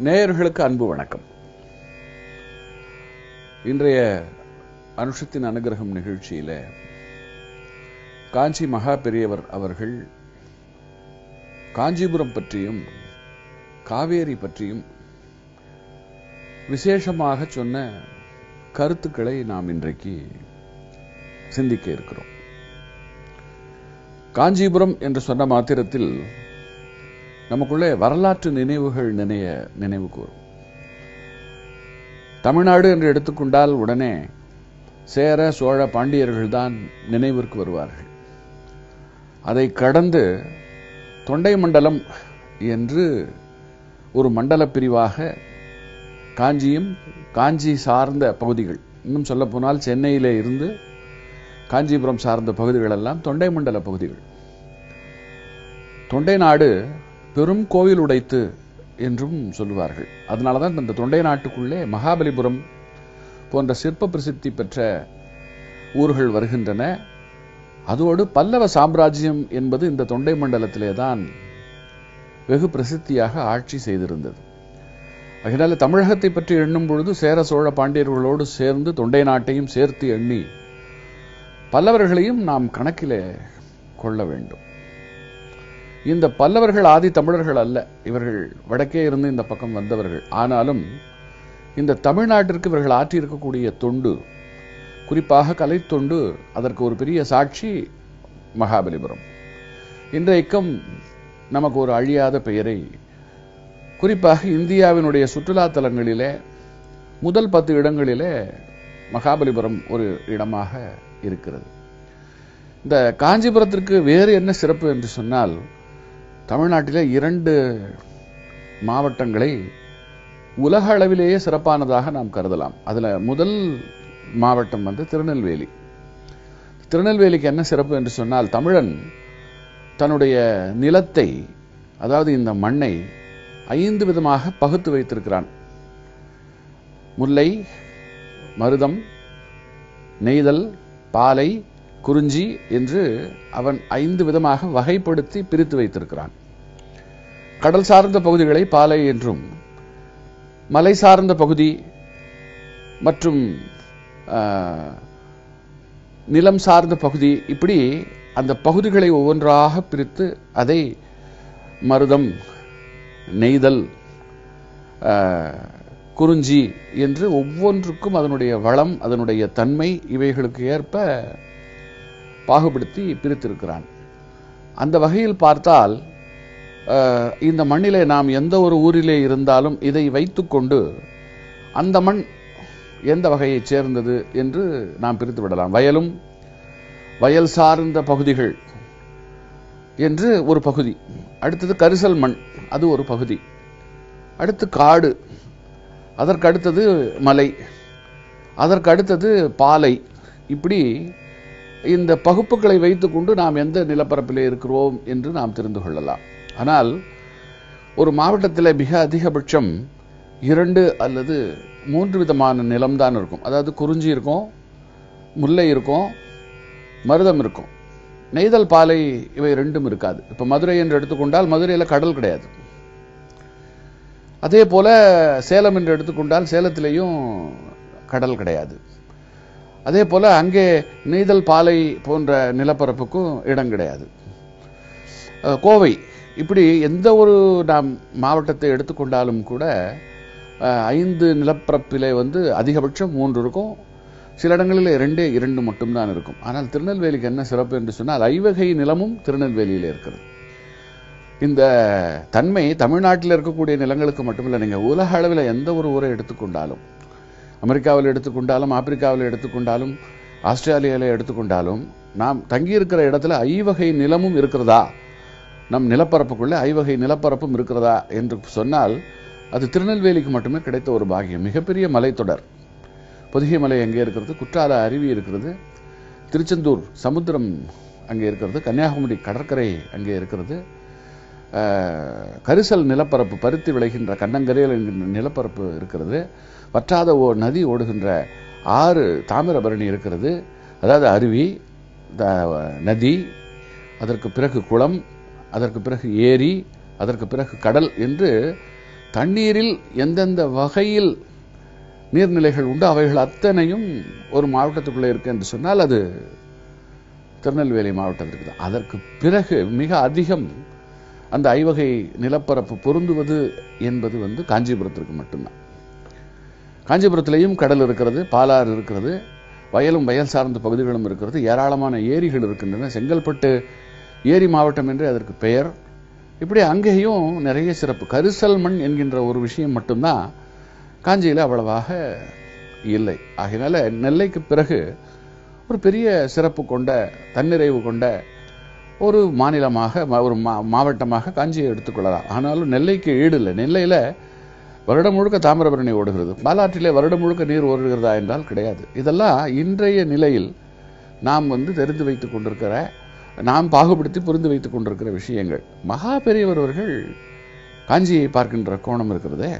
நேயர்களுக்கு அன்பு வணக்கம் இன்றைய அனுஷத்தின் அனுகிரகம் நிகழ்ச்சியில காஞ்சி மகா பெரியவர் அவர்கள் காஞ்சிபுரம் பற்றியும் காவேரி பற்றியும் விசேஷமாக சொன்ன கருத்துக்களை நாம் இன்றைக்கு சிந்திக்க இருக்கிறோம் காஞ்சிபுரம் என்று சொன்ன மாத்திரத்தில் நமக்குள்ளே வரலாற்று நினைவுகள் நினைய நினைவு கூறும் தமிழ்நாடு என்று எடுத்துக்கொண்டால் உடனே சேர சோழ பாண்டியர்கள் தான் நினைவிற்கு வருவார்கள் அதை கடந்து தொண்டை மண்டலம் என்று ஒரு மண்டல பிரிவாக காஞ்சியும் காஞ்சி சார்ந்த பகுதிகள் இன்னும் சொல்ல போனால் சென்னையிலே இருந்து காஞ்சிபுரம் சார்ந்த பகுதிகள் எல்லாம் தொண்டை மண்டல பகுதிகள் தொண்டை நாடு பெரும் கோவில் உடைத்து என்றும் சொல்லுவார்கள் அதனாலதான் இந்த தொண்டை நாட்டுக்குள்ளே மகாபலிபுரம் போன்ற சிற்ப பிரசித்தி பெற்ற ஊர்கள் வருகின்றன அதோடு பல்லவ சாம்ராஜ்யம் என்பது இந்த தொண்டை மண்டலத்திலே தான் வெகு பிரசித்தியாக ஆட்சி செய்திருந்தது அதனால தமிழகத்தை பற்றி எண்ணும் பொழுது சேர சோழ பாண்டியர்களோடு சேர்ந்து தொண்டை நாட்டையும் சேர்த்து எண்ணி பல்லவர்களையும் நாம் கணக்கிலே கொள்ள வேண்டும் இந்த பல்லவர்கள் ஆதி தமிழர்கள் அல்ல இவர்கள் வடக்கே இருந்து இந்த பக்கம் வந்தவர்கள் ஆனாலும் இந்த தமிழ்நாட்டிற்கு இவர்கள் ஆற்றியிருக்கக்கூடிய தொண்டு குறிப்பாக கலைத்தொண்டு அதற்கு ஒரு பெரிய சாட்சி மகாபலிபுரம் இன்றைக்கும் நமக்கு ஒரு அழியாத பெயரை குறிப்பாக இந்தியாவினுடைய சுற்றுலா தலங்களிலே முதல் பத்து இடங்களிலே மகாபலிபுரம் ஒரு இடமாக இருக்கிறது இந்த காஞ்சிபுரத்திற்கு வேறு என்ன சிறப்பு என்று சொன்னால் தமிழ்நாட்டிலே இரண்டு மாவட்டங்களை உலக அளவிலேயே சிறப்பானதாக நாம் கருதலாம் அதுல முதல் மாவட்டம் வந்து திருநெல்வேலி திருநெல்வேலிக்கு என்ன சிறப்பு என்று சொன்னால் தமிழன் தன்னுடைய நிலத்தை அதாவது இந்த மண்ணை ஐந்து விதமாக பகுத்து வைத்திருக்கிறான் முல்லை மருதம் நெய்தல் பாலை குறிஞ்சி என்று அவன் ஐந்து விதமாக வகைப்படுத்தி பிரித்து வைத்திருக்கிறான் கடல் சார்ந்த பகுதிகளை பாலை என்றும் மலை சார்ந்த பகுதி மற்றும் நிலம் சார்ந்த பகுதி இப்படி அந்த பகுதிகளை ஒவ்வொன்றாக பிரித்து அதை மருதம் நெய்தல் குறிஞ்சி என்று ஒவ்வொன்றுக்கும் அதனுடைய வளம் அதனுடைய தன்மை இவைகளுக்கு ஏற்ப பாகுபடுத்தி பிரித்திருக்கிறான் அந்த வகையில் பார்த்தால் இந்த மண்ணிலே நாம் எந்த ஒரு ஊரிலே இருந்தாலும் இதை வைத்துக்கொண்டு அந்த மண் எந்த வகையைச் சேர்ந்தது என்று நாம் பிரித்து விடலாம் வயலும் வயல் சார்ந்த பகுதிகள் என்று ஒரு பகுதி அடுத்தது கரிசல் மண் அது ஒரு பகுதி அடுத்து காடு அதற்கு அடுத்தது மலை அதற்கு அடுத்தது பாலை இப்படி இந்த பகுப்புகளை வைத்துக்கொண்டு நாம் எந்த நிலப்பரப்பிலே இருக்கிறோம் என்று நாம் தெரிந்து கொள்ளலாம் ஆனால் ஒரு மாவட்டத்தில் மிக அதிகபட்சம் இரண்டு அல்லது மூன்று விதமான நிலம்தான் இருக்கும் அதாவது குறிஞ்சி இருக்கும் முல்லை இருக்கும் மருதம் இருக்கும் நெய்தல் பாலை இவை ரெண்டும் இருக்காது இப்ப மதுரை என்று எடுத்துக்கொண்டால் மதுரையில் கடல் கிடையாது அதே போல சேலம் என்று எடுத்துக்கொண்டால் சேலத்திலேயும் கடல் கிடையாது அதே போல அங்கே நெய்தல் பாலை போன்ற நிலப்பரப்புக்கும் இடம் கிடையாது கோவை இப்படி எந்த ஒரு நாம் மாவட்டத்தை எடுத்துக்கொண்டாலும் கூட ஐந்து நிலப்பரப்பிலே வந்து அதிகபட்சம் மூன்று இருக்கும் சில இடங்களில் ரெண்டே இரண்டு மட்டும்தான் இருக்கும் ஆனால் திருநெல்வேலிக்கு என்ன சிறப்பு என்று சொன்னால் ஐவகை நிலமும் திருநெல்வேலியில் இருக்கிறது இந்த தன்மை தமிழ்நாட்டில் இருக்கக்கூடிய நிலங்களுக்கு மட்டுமில்லை நீங்கள் உலக அளவில் எந்த ஒரு ஊரை எடுத்துக்கொண்டாலும் அமெரிக்காவில் எடுத்துக்கொண்டாலும் ஆப்பிரிக்காவில் எடுத்துக்கொண்டாலும் ஆஸ்திரேலியாவில் எடுத்துக்கொண்டாலும் நாம் தங்கியிருக்கிற இடத்துல ஐவகை நிலமும் இருக்கிறதா நம் நிலப்பரப்புக்குள்ள ஐவகை நிலப்பரப்பும் இருக்கிறதா என்று சொன்னால் அது திருநெல்வேலிக்கு மட்டுமே கிடைத்த ஒரு பாகியம் மிகப்பெரிய மலைத்தொடர் பொதிகை மலை அங்கே இருக்கிறது குற்றால அருவி இருக்கிறது திருச்செந்தூர் சமுத்திரம் அங்கே இருக்கிறது கன்னியாகுமரி கடற்கரை அங்கே இருக்கிறது கரிசல் நிலப்பரப்பு பருத்தி விளைகின்ற கண்ணங்கரையில் என்கின்ற நிலப்பரப்பு இருக்கிறது வற்றாத ஓ நதி ஓடுகின்ற ஆறு தாமிரபரணி இருக்கிறது அதாவது அருவி நதி அதற்கு பிறகு குளம் அதற்கு பிறகு ஏரி அதற்கு பிறகு கடல் என்று தண்ணீரில் எந்தெந்த வகையில் நீர்நிலைகள் உண்டு அவைகள் அத்தனையும் ஒரு மாவட்டத்துக்குள்ளே இருக்கு என்று சொன்னால் அது திருநெல்வேலி மாவட்டத்திற்கு தான் அதற்கு பிறகு மிக அதிகம் அந்த ஐவகை நிலப்பரப்பு பொருந்துவது என்பது வந்து காஞ்சிபுரத்திற்கு மட்டும்தான் காஞ்சிபுரத்திலேயும் கடல் இருக்கிறது பாலாறு இருக்கிறது வயலும் வயல் சார்ந்த பகுதிகளும் இருக்கிறது ஏராளமான ஏரிகள் இருக்கின்றன செங்கல்பட்டு ஏரி மாவட்டம் என்று அதற்கு பெயர் இப்படி அங்கேயும் நிறைய சிறப்பு கரிசல் மண் என்கின்ற ஒரு விஷயம் மட்டும்தான் காஞ்சியில் அவ்வளவாக இல்லை ஆகையினால நெல்லைக்கு பிறகு ஒரு பெரிய சிறப்பு கொண்ட தன்னிறைவு கொண்ட ஒரு மாநிலமாக ம- ஒரு மா- மாவட்டமாக காஞ்சியை எடுத்துக்கொள்ளலாம் ஆனாலும் நெல்லைக்கு ஈடு இல்லை நெல்லையில் வருடம் முழுக்க தாமிரபரணி ஓடுகிறது பாலாற்றிலே வருடம் முழுக்க நீர் ஓடுகிறதா என்றால் கிடையாது இதெல்லாம் இன்றைய நிலையில் நாம் வந்து தெரிந்து வைத்துக் கொண்டிருக்கிற நாம் பாகுபடுத்தி புரிந்து வைத்துக் கொண்டிருக்கிற விஷயங்கள் மகா பெரியவர் அவர்கள் காஞ்சியை பார்க்கின்ற கோணம் இருக்கிறதே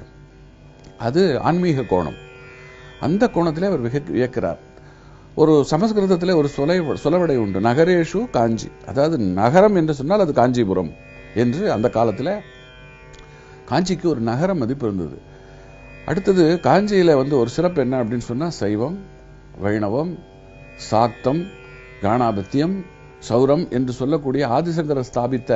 அது ஆன்மீக கோணம் அந்த கோணத்திலே அவர் விக வியக்கிறார் ஒரு சமஸ்கிருதத்தில் ஒரு சொலை சொலவடை உண்டு நகரேஷு காஞ்சி அதாவது நகரம் என்று சொன்னால் அது காஞ்சிபுரம் என்று அந்த காலத்தில் காஞ்சிக்கு ஒரு நகர மதிப்பு இருந்தது அடுத்தது காஞ்சியில வந்து ஒரு சிறப்பு என்ன அப்படின்னு சொன்னா சைவம் வைணவம் சாக்தம் காணாபத்தியம் சௌரம் என்று சொல்லக்கூடிய ஆதிசங்கரர் ஸ்தாபித்த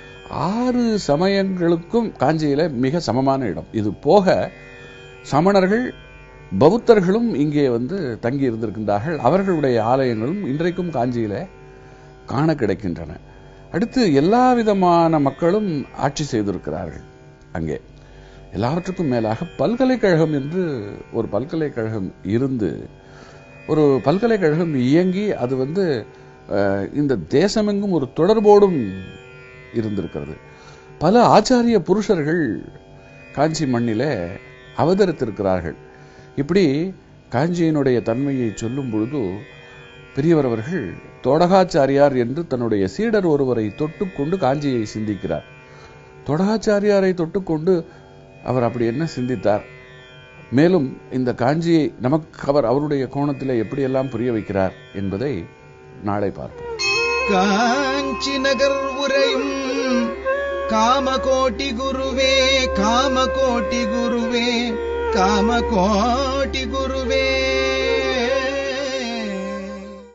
ஆறு சமயங்களுக்கும் காஞ்சியில மிக சமமான இடம் இது போக சமணர்கள் பௌத்தர்களும் இங்கே வந்து தங்கி இருந்திருக்கின்றார்கள் அவர்களுடைய ஆலயங்களும் இன்றைக்கும் காஞ்சியில காண கிடைக்கின்றன அடுத்து எல்லா விதமான மக்களும் ஆட்சி செய்திருக்கிறார்கள் அங்கே எல்லாவற்றுக்கும் மேலாக பல்கலைக்கழகம் என்று ஒரு பல்கலைக்கழகம் இருந்து ஒரு பல்கலைக்கழகம் இயங்கி அது வந்து அஹ், இந்த தேசமெங்கும் ஒரு தொடர்போடும் இருந்திருக்கிறது பல ஆச்சாரிய புருஷர்கள் காஞ்சி மண்ணிலே அவதரித்திருக்கிறார்கள் இப்படி காஞ்சியினுடைய தன்மையை சொல்லும் பொழுது பெரியவர் அவர்கள் தோடகாச்சாரியார் என்று தன்னுடைய சீடர் ஒருவரை தொட்டுக்கொண்டு காஞ்சியை சிந்திக்கிறார் தொடகாச்சாரியாரை தொட்டுக்கொண்டு அவர் அப்படி என்ன சிந்தித்தார் மேலும் இந்த காஞ்சியை நமக்கு அவர் அவருடைய கோணத்திலே எப்படியெல்லாம் புரிய வைக்கிறார் என்பதை நாளை பார்ப்போம் காஞ்சி நகர் உரையும் காமகோட்டி குருவே காமகோட்டி குருவே காமகோட்டி குருவே